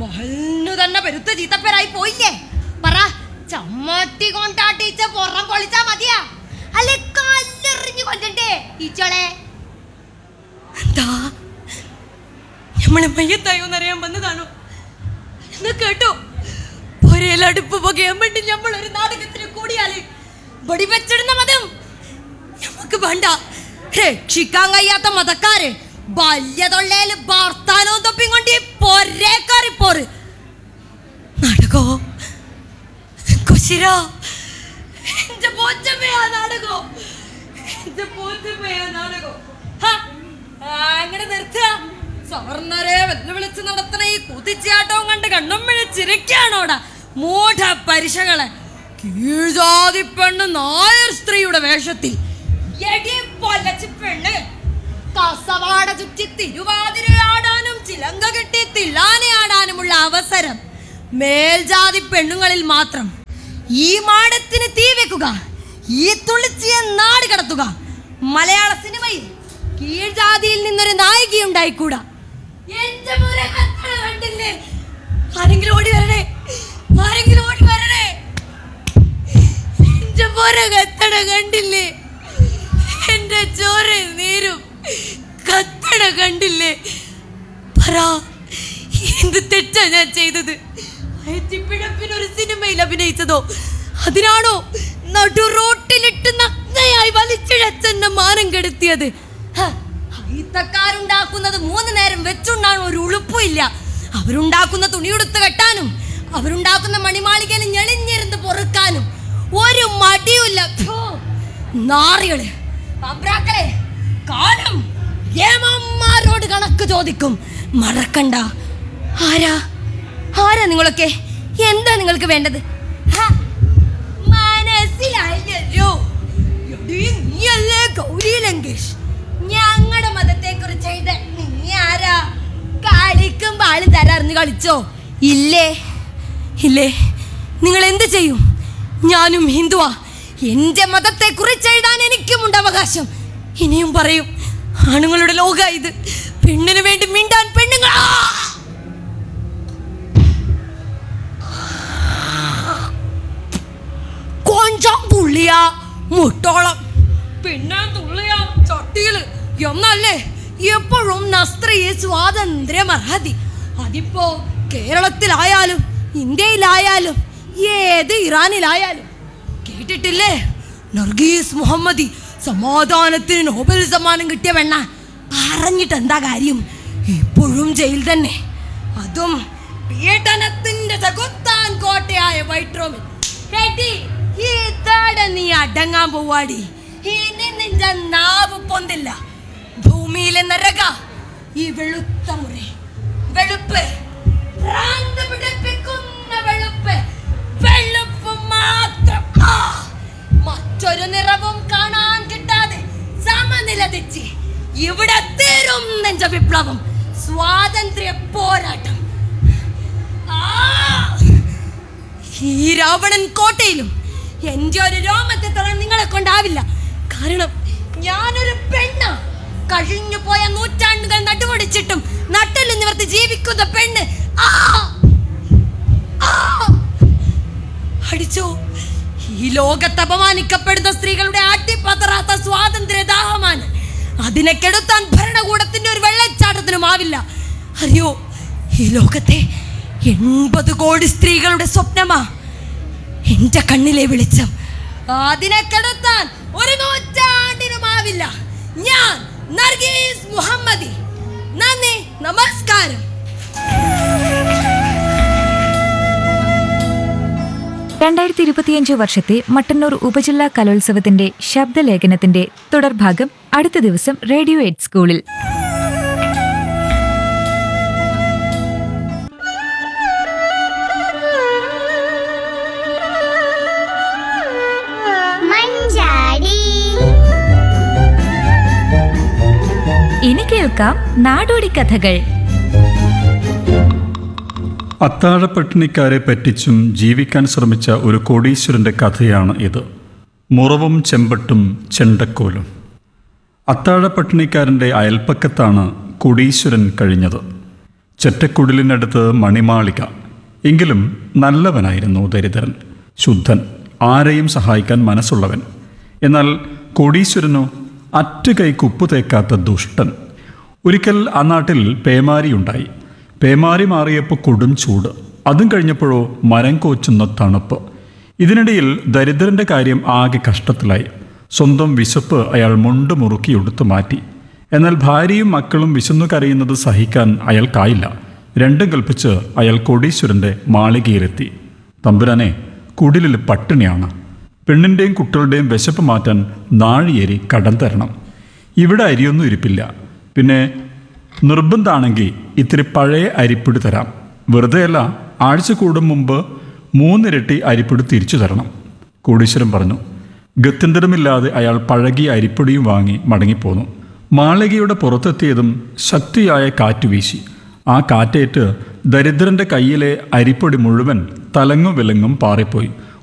മഹലിനു തന്നെ പെരുത്ത ചീത്തപ്പേരായി പോയില്ലേ പറ ചമ്മട്ടി കൊണ്ടാട്ടിച്ച പുറം പൊളിച്ചാ മതിയാ അല്ലെ കല്ലെറിഞ്ഞു കൊല്ലണ്ടേ ഈച്ചോളെ എന്താ നമ്മളെ മയ്യത്തായോന്നറിയാൻ വന്നതാണോ എന്നാ കേട്ടോ ഒരേലടുപ്പ് പുകയാൻ വേണ്ടി നമ്മൾ ഒരു നാടകത്തിന് കൂടിയാല് ബടി വെച്ചിടുന്ന മതം നമുക്ക് വേണ്ട രക്ഷിക്കാൻ കഴിയാത്ത മതക്കാര് വല്യതൊള്ളേല് ഭർത്താനവും തൊപ്പിയും കൊണ്ട് പൊരേ കയറിപ്പോറ് നാടകോ കുശിരോ എന്റെ പോച്ചമ്മയാ നാടകോ എന്റെ പോച്ചമ്മയാ നാടകോ ഹ, ആ, അങ്ങനെ നിർത്തുക സ്വർണ്ണരെ വെല്ലുവിളിച്ച് നടത്തണ ഈ കുതിച്ചാട്ടവും കണ്ട് കണ്ണും മിഴിച്ചിരിക്കാണോടാ മൂഢ പരിശകളെ കീഴ്ജാതി പെണ്ണ് നായർ സ്ത്രീയുടെ വേഷത്തിൽ എടി പൊലച്ച് പെണ്ണ് കസവാട ചുറ്റി തിരുവാതിരയാടാനും ചിലങ്ക കെട്ടി തില്ലാനയാടാനുമുള്ള അവസരം മേൽജാതി പെണ്ണുങ്ങളിൽ മാത്രം ഈ മാടത്തിന് തീ വെക്കുക ഈ തുളിച്ചിയെ നാട് കടത്തുക മലയാള സിനിമയിൽ കീഴ്ജാതിയിൽ നിന്നൊരു നായിക ഉണ്ടായിക്കൂടാ എന്റെ മോനെ കത്തണ കണ്ടില്ലേ ആരെങ്കിലും ഓടി വരണേ ആരെങ്കിലും ഓടി വരണേ എന്റെ മോനെ കത്തണ കണ്ടില്ലേ എന്റെ ചോര നീരും കത്തണ കണ്ടില്ലേ പറ എന്ത് തെറ്റാ ഞാൻ ചെയ്തത് അയറ്റിപ്പിഴപ്പിന് ഒരു സിനിമയിൽ അഭിനയിച്ചതോ അതിനാണോ നടു റോട്ടിലിട്ട് നഗ്നയായി വലിച്ചിഴച്ചെന്നെ മാനം കെടുത്തിയത് ഹ, അയിത്തക്കാരുണ്ടാക്കുന്നത് മൂന്ന് നേരം വെച്ചുണ്ടാണ് ഒരു ഉളുപ്പുമില്ല അവരുണ്ടാക്കുന്ന തുണിയുടുത്ത് കെട്ടാനും അവരുണ്ടാക്കുന്ന മണിമാളികയിൽ ഞെളിഞ്ഞിരുന്ന് പൊറുക്കാനും ഒരു മടിയുമില്ല ഥോ, നാറികള് അബ്രാക്കളെ കാലം ഏമാന്മാരോട് കണക്ക് ചോദിക്കും മറക്കണ്ട ആരാ ആരാ നിങ്ങളൊക്കെ എന്താ നിങ്ങൾക്ക് വേണ്ടത് ഹ, മനസ്സിലായില്ലല്ലോ എടീ, നീയല്ലേ ഗൗരി ലങ്കേഷ് ഞങ്ങളുടെ മതത്തെ കുറിച്ച് എഴുത നീ ആരാ കളിക്കുമ്പോ ആള് തരാറിന് കളിച്ചോ ഇല്ലേ ഇല്ലേ നിങ്ങൾ എന്ത് ചെയ്യും ഞാനും ഹിന്ദുവാ എന്റെ മതത്തെ കുറിച്ച് എഴുതാൻ എനിക്കുമുണ്ട് അവകാശം ഇനിയും പറയും ആണുങ്ങളുടെ ലോക ഇത് പെണ്ണിന് വേണ്ടി മിണ്ടാൻ പെണ്ണുങ്ങൾ ആ! കൊഞ്ചം തുള്ളിയ മുട്ടോളം പിന്നെ തുള്ളിയ ചട്ടിയില് എന്നല്ലേ എപ്പോഴും നസ്ത്രീയ സ്വാതന്ത്ര്യം അർഹതി അതിപ്പോ കേരളത്തിലായാലും ഇന്ത്യയിലായാലും ഏത് ഇറാനിലായാലും കേട്ടിട്ടില്ലേ നർഗീസ് മുഹമ്മദി സമാധാനത്തിന് നോബൽ സമ്മാനം കിട്ടിയ വെണ്ണ പറഞ്ഞിട്ട് എന്താ കാര്യം ഇപ്പോഴും ജയിൽ തന്നെ അതും പീഡനത്തിന്റെ തകുത്താൻ കോട്ടയായ വൈറ്റ് റോമിൽ കേട്ടി ഇതാടെ നീ അടങ്ങാൻ പോവാടി ഇനി നിന്റെ നാവ് പൊന്തില്ല ഭൂമിയിലെ നരക ഈ വെളുത്ത മുറി വെളുപ്പ് ഭ്രാന്ത് പിടിപ്പിക്കുന്ന വെളുപ്പ് വെളുപ്പ് മാത്രം ആ! മറ്റൊരു നിറവും കാണാൻ കിട്ടാതെ സമനില തെറ്റി ഇവിടെ തീരും നെഞ്ച വിപ്ലവം സ്വാതന്ത്ര്യ പോരാട്ടം ആ! ഈ രാവണൻ കോട്ടയിലും എന്റെ ഒരു രോമത്തെ തൊടാൻ നിങ്ങളെ കൊണ്ടാവില്ല കാരണം ഞാനൊരു പെണ്ണ കഴിഞ്ഞു പോയ നൂറ്റാണ്ടുകൾ നടുമുടിച്ചിട്ടും നട്ടല് നിവർത്തി ജീവിക്കുന്ന പെണ്ണ് ആ! ആ! അടിച്ചോ ഈ ലോകത്ത് അപമാനിക്കപ്പെടുന്ന സ്ത്രീകളുടെ അട്ടിപ്പതറാത്ത സ്വാതന്ത്ര്യ ദാഹമാണ് അതിനെ കെടുത്താൻ ഭരണകൂടത്തിന്റെ ഒരു വെള്ളച്ചാട്ടത്തിനും ആവില്ല അറിയോ ഈ ലോകത്തെ എൺപത് കോടി സ്ത്രീകളുടെ സ്വപ്നമാ എന്റെ കണ്ണിലെ വെളിച്ചം അതിനെ കെടുത്താൻ ഒരു നൂറ്റാണ്ടിനുമാവില്ല ഞാൻ നർഗീസ് മുഹമ്മദി നന്ദി നമസ്കാരം രണ്ടായിരത്തി ഇരുപത്തിയഞ്ച് വർഷത്തെ മട്ടന്നൂർ ഉപജില്ലാ കലോത്സവത്തിന്റെ ശബ്ദലേഖനത്തിന്റെ തുടർഭാഗം അടുത്ത ദിവസം റേഡിയോ എയ്ഡ് സ്കൂളിൽ മഞ്ചാടി ഇനി കേൾക്കാം നാടോടി കഥകൾ അത്താഴപ്പട്ടിണിക്കാരെ പറ്റിച്ചും ജീവിക്കാൻ ശ്രമിച്ച ഒരു കോടീശ്വരൻ്റെ കഥയാണ് ഇത് മുറവും ചെമ്പട്ടും ചെണ്ടക്കോലും അത്താഴപ്പട്ടിണിക്കാരൻ്റെ അയൽപ്പക്കത്താണ് കോടീശ്വരൻ കഴിഞ്ഞത് ചെറ്റക്കുടിലിനടുത്ത് മണിമാളിക എങ്കിലും നല്ലവനായിരുന്നു ദരിദ്രൻ ശുദ്ധൻ ആരെയും സഹായിക്കാൻ മനസ്സുള്ളവൻ എന്നാൽ കോടീശ്വരനോ അറ്റുകൈക്ക് ഉപ്പു തേക്കാത്ത ദുഷ്ടൻ ഒരിക്കൽ ആ നാട്ടിൽ പേമാരിയുണ്ടായി പേമാരി മാറിയപ്പോൾ കൊടും ചൂട് അതും കഴിഞ്ഞപ്പോഴോ മരം കോച്ചുന്ന തണുപ്പ് ഇതിനിടയിൽ ദരിദ്രന്റെ കാര്യം ആകെ കഷ്ടത്തിലായി സ്വന്തം വിശപ്പ് അയാൾ മുണ്ട് മുറുക്കി എടുത്തു മാറ്റി എന്നാൽ ഭാര്യയും മക്കളും വിശന്നു കരയുന്നത് സഹിക്കാൻ അയാൾക്കായില്ല രണ്ടും കൽപ്പിച്ച് അയാൾ കോടീശ്വരന്റെ മാളികയിലെത്തി തമ്പുരാനെ കുടിലിൽ പട്ടിണിയാണ് പെണ്ണിൻ്റെയും കുട്ടികളുടെയും വിശപ്പ് മാറ്റാൻ നാഴിയേരി കടം തരണം ഇവിടെ അരിയൊന്നും ഇരിപ്പില്ല പിന്നെ നിർബന്ധമാണെങ്കിൽ ഇത്തിരി പഴയ അരിപ്പിടി തരാം വെറുതെയല്ല ആഴ്ച കൂടും മുമ്പ് മൂന്നിരട്ടി അരിപ്പിടി തിരിച്ചു തരണം കോടീശ്വരൻ പറഞ്ഞു ഗത്യന്തരമില്ലാതെ അയാൾ പഴകിയ അരിപ്പൊടിയും വാങ്ങി മടങ്ങിപ്പോന്നു മാളികയുടെ പുറത്തെത്തിയതും ശക്തിയായ കാറ്റ് വീശി ആ കാറ്റേറ്റ് ദരിദ്രന്റെ കയ്യിലെ അരിപ്പൊടി മുഴുവൻ തലങ്ങും വിലങ്ങും പാറിപ്പോയി